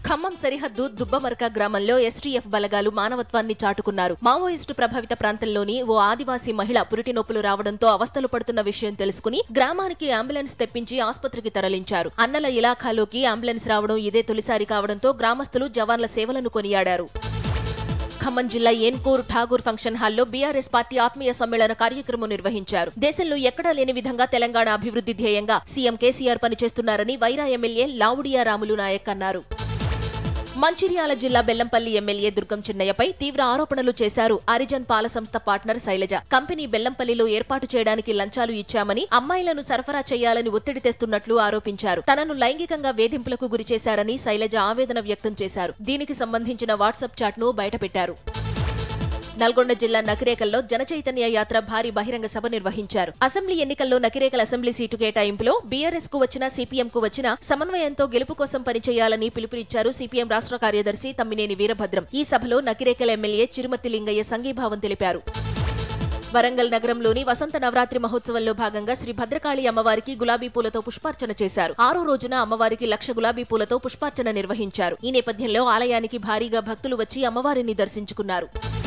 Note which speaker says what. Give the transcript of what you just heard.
Speaker 1: ఖమ్మం సరిహద్దు దుబ్బమరక గ్రామంలో ఎస్టీఎఫ్ బలగాలు మానవత్వాన్ని చాటుకున్నారు మావోయిస్టు ప్రభావిత ప్రాంతంలోని ఓ ఆదివాసీ మహిళ పురిటి నొప్పులు రావడంతో అవస్థలు పడుతున్న విషయం తెలుసుకుని గ్రామానికి అంబులెన్స్ తెప్పించి ఆసుపత్రికి తరలించారు అన్నల ఇలాఖాలోకి అంబులెన్స్ రావడం ఇదే తొలిసారి కావడంతో గ్రామస్తులు జవాన్ల సేవలను కొనియాడారు ఖమ్మం జిల్లా ఏన్పూర్ ఠాగూర్ ఫంక్షన్ హాల్లో బీఆర్ఎస్ పార్టీ ఆత్మీయ సమ్మేళన కార్యక్రమం నిర్వహించారు దేశంలో ఎక్కడా లేని విధంగా తెలంగాణ అభివృద్ధి ధ్యేయంగా సీఎం కేసీఆర్ పనిచేస్తున్నారని వైరా ఎమ్మెల్యే లావుడియా రాములు నాయక్ అన్నారు మంచిర్యాల జిల్లా బెల్లంపల్లి ఎమ్మెల్యే దుర్గం చిన్నయ్యపై తీవ్ర ఆరోపణలు చేశారు అరిజన్ పాల సంస్థ పార్ట్నర్ శైలజ కంపెనీ బెల్లంపల్లిలో ఏర్పాటు చేయడానికి లంచాలు ఇచ్చామని అమ్మాయిలను సరఫరా చేయాలని ఒత్తిడి తెస్తున్నట్లు ఆరోపించారు తనను లైంగికంగా వేధింపులకు గురి చేశారని శైలజ ఆవేదన వ్యక్తం చేశారు దీనికి సంబంధించిన వాట్సాప్ చాట్ను బయటపెట్టారు నల్గొండ జిల్లా నకిరేకల్లో జనచైతన్య యాత్ర భారీ బహిరంగ సభ నిర్వహించారు అసెంబ్లీ ఎన్నికల్లో నకిరేకల్ అసెంబ్లీ సీటు కేటాయింపులో బీఆర్ఎస్ కు వచ్చిన సీపీఎం కు వచ్చిన సమన్వయంతో గెలుపు కోసం పనిచేయాలని పిలుపునిచ్చారు సీపీఎం రాష్ట్ర కార్యదర్శి తమ్మినేని వీరభద్రం ఈ సభలో నకిరేకల్ ఎమ్మెల్యే చిరుమతి లింగయ్య సంఘీభావం తెలిపారు వరంగల్ నగరంలోని వసంత నవరాత్రి మహోత్సవంలో భాగంగా శ్రీ భద్రకాళి అమ్మవారికి గులాబీ పూలతో పుష్పార్చన చేశారు ఆరో రోజున అమ్మవారికి లక్ష గులాబీ పూలతో పుష్పార్చన నిర్వహించారు ఈ నేపథ్యంలో ఆలయానికి భారీగా భక్తులు వచ్చి అమ్మవారిని దర్శించుకున్నారు